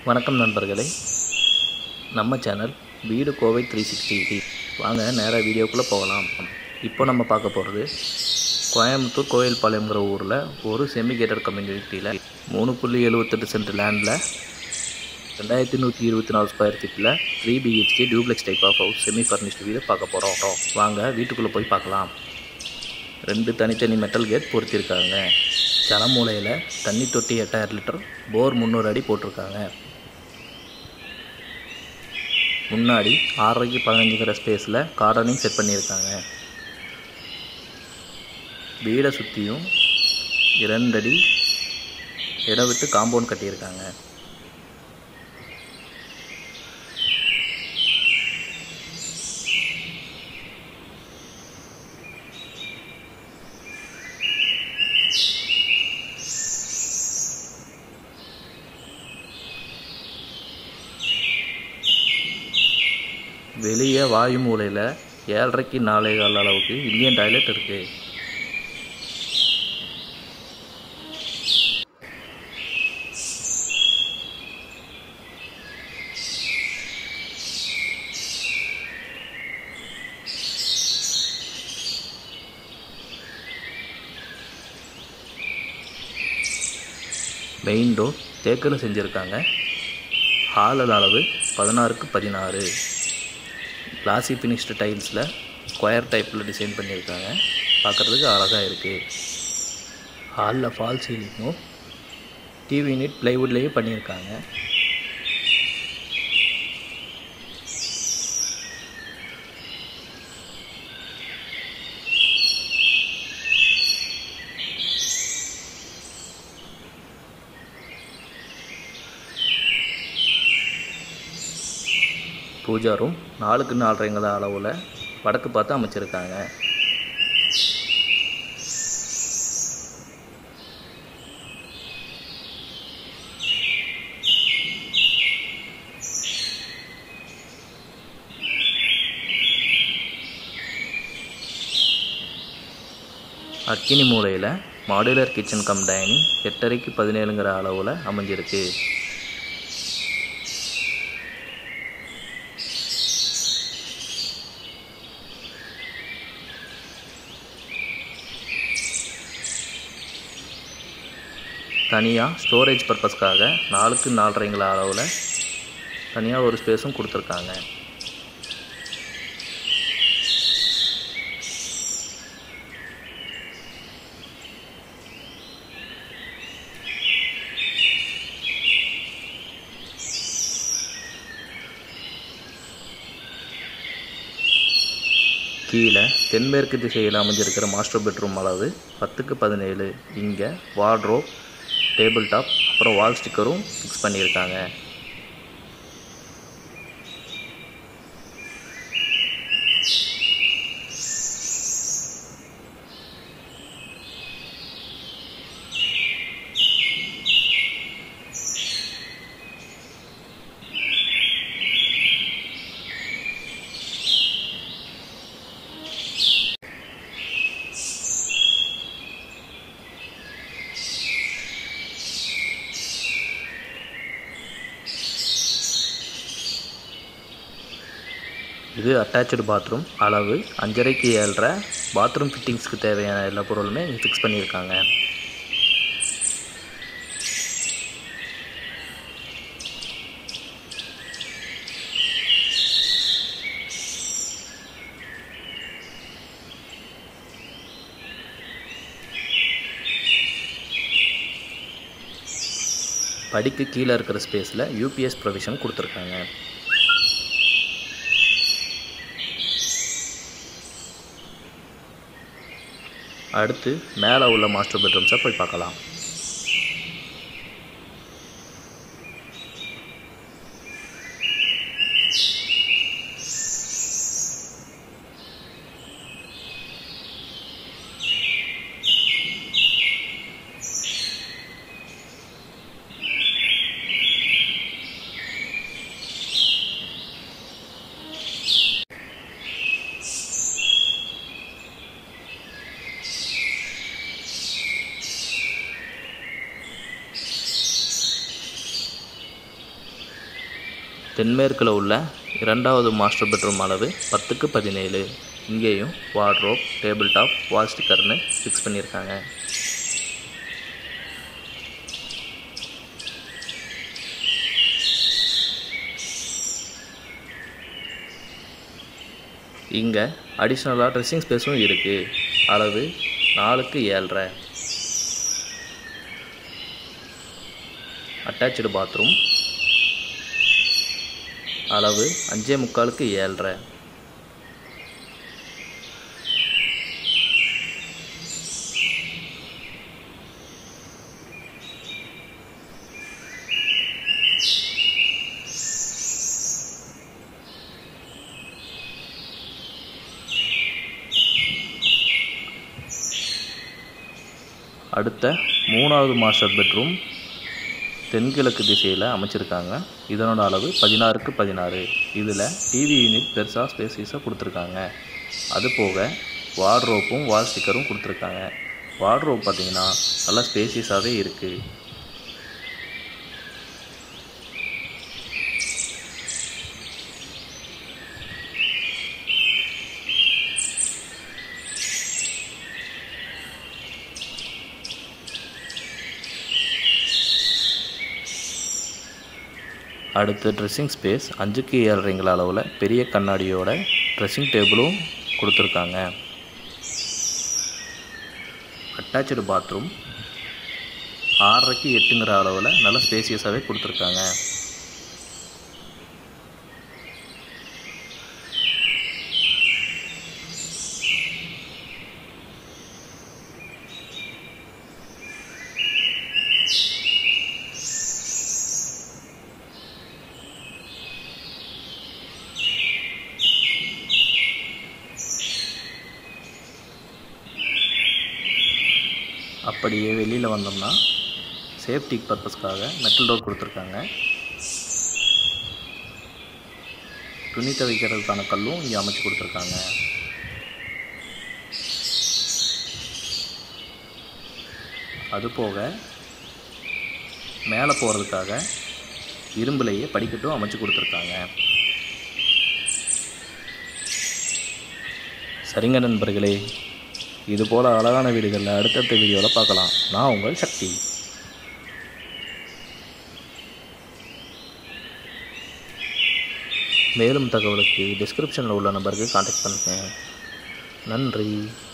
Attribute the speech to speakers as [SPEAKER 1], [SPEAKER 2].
[SPEAKER 1] வணக்கம் நண்பர்களே நம்ம சேனல் வீடு கோவை த்ரீ சிக்ஸ்டி வாங்க நேராக வீடியோக்குள்ளே போகலாம் இப்போ நம்ம பார்க்க போகிறது கோயம்புத்தூர் கோயில்பாளையங்கிற ஊரில் ஒரு செமி கேட்டட் கம்யூனிட்டியில் மூணு புள்ளி எழுபத்தெட்டு சென்ட் லேண்டில் ரெண்டாயிரத்தி நூற்றி இருபத்தி நாலு ஸ்கொயர் ஃபீட்டில் three BHK duplex type of house semi furnished வீடு பார்க்க போகிறோம் வாங்க வீட்டுக்குள்ளே போய் பார்க்கலாம் ரெண்டு தனித்தனி மெட்டல் கேட் பொருத்தியிருக்காங்க ஜலமூலையில் தண்ணி தொட்டி எட்டாயிரம் லிட்டர் போர் முந்நூறு அடி போட்டிருக்காங்க முன்னாடி ஆறரைக்கு பதினஞ்சுங்கிற ஸ்பேஸில் கார்டனிங் செட் பண்ணியிருக்காங்க வீடை சுற்றியும் இரண்டடி இடம் விட்டு காம்பவுண்ட் கட்டியிருக்காங்க வெளியே வாயு மூலையில் ஏழரைக்கு நாலே கால் அளவுக்கு இந்தியன் டாய்லெட் இருக்குது மெயின் டோர் தேக்கில் செஞ்சுருக்காங்க ஹாலில் அளவு பதினாறுக்கு பதினாறு கிளாசி ஃபினிஷ்டு டைல்ஸில் ஸ்கொயர் டைப்பில் டிசைன் பண்ணியிருக்காங்க பார்க்குறதுக்கு அழகாக இருக்குது ஹாலில் ஃபால் சீலிங்கும் டிவி யூனிட் ப்ளைவுட்லேயும் பண்ணியிருக்காங்க பூஜா ரூம் நாலுக்கு நாலரைங்கிற அளவில் வடக்கு பார்த்து அமைச்சிருக்காங்க அக்கினி மூலையில் மாடுலர் கிச்சன் கம் டைனிங் எட்டரைக்கு பதினேழுங்கிற அளவில் அமைஞ்சிருக்கு தனியாக ஸ்டோரேஜ் பர்பஸ்க்காக நாலுக்கு நாலரைங்கிற அளவில் தனியாக ஒரு ஸ்பேஸும் கொடுத்துருக்காங்க கீழே தென்மேற்கு திசையில் அமைஞ்சிருக்கிற மாஸ்டர் பெட்ரூம் அளவு பத்துக்கு பதினேழு இங்கே வார்ட்ரோப் டேபிள் டாப் அப்புறம் வால் ஸ்டிக்கரும் ஃபிக்ஸ் பண்ணியிருக்காங்க இது அட்டாச்சு பாத்ரூம் அளவு அஞ்சரைக்கு ஏழரை பாத்ரூம் ஃபிட்டிங்ஸ்க்கு தேவையான எல்லா பொருளுமே இங்கே ஃபிக்ஸ் பண்ணியிருக்காங்க படிக்கு கீழே இருக்கிற ஸ்பேஸில் யூபிஎஸ் ப்ரொவிஷன் கொடுத்துருக்காங்க அடுத்து மேலே உள்ள மாஸ்டர் பெட்ரூம்ஸை போய் பார்க்கலாம் தென்மேற்கில் உள்ள இரண்டாவது மாஸ்டர் பெட்ரூம் அளவு பத்துக்கு பதினேழு இங்கேயும் வார்ட்ரோப் டேபிள் டாப் வால் ஸ்டிக்கர்னு ஃபிக்ஸ் பண்ணியிருக்காங்க இங்கே அடிஷ்னலாக ட்ரெஸ்ஸிங் ஸ்பேஸும் இருக்குது அளவு நாலுக்கு ஏழரை அட்டாச்சு பாத்ரூம் அளவு அஞ்சே முக்காலுக்கு ஏழரை அடுத்த மூணாவது மாஸ்டர் பெட்ரூம் தென்கிழக்கு திசையில் அமைச்சிருக்காங்க இதனோட அளவு பதினாறுக்கு பதினாறு இதில் டிவி யூனிட் பெருசாக ஸ்பேசியஸாக கொடுத்துருக்காங்க அது போக வார்ட்ரோப்பும் வால் ஸ்டிக்கரும் கொடுத்துருக்காங்க வார்ட்ரோப் பார்த்தீங்கன்னா நல்லா ஸ்பேசியஸாகவே இருக்குது அடுத்து ட்ரெஸ்ஸிங் ஸ்பேஸ் அஞ்சுக்கு ஏழரைங்கிற அளவில் பெரிய கண்ணாடியோட ட்ரெஸ்ஸிங் டேபிளும் கொடுத்துருக்காங்க அட்டாச்சு பாத்ரூம் ஆறரைக்கு எட்டுங்கிற அளவில் நல்ல ஸ்பேசியஸாகவே கொடுத்துருக்காங்க அப்படியே வெளியில் வந்தோம்னா சேஃப்டி பர்பஸ்க்காக மெட்டல் டோர் கொடுத்துருக்காங்க துணி துவைக்கிறதுக்கான கல்லும் இங்கே அமைச்சு கொடுத்துருக்காங்க அது போக மேலே போகிறதுக்காக இரும்புலையே படிக்கட்டும் அமைச்சு கொடுத்துருக்காங்க சரிங்க நண்பர்களே இது போல் அழகான வீடுகளில் அடுத்தடுத்த வீடியோவில் பார்க்கலாம் நான் உங்கள் சக்தி மேலும் தகவலுக்கு டிஸ்கிரிப்ஷனில் உள்ள நம்பருக்கு காண்டாக்ட் பண்ணுங்கள் நன்றி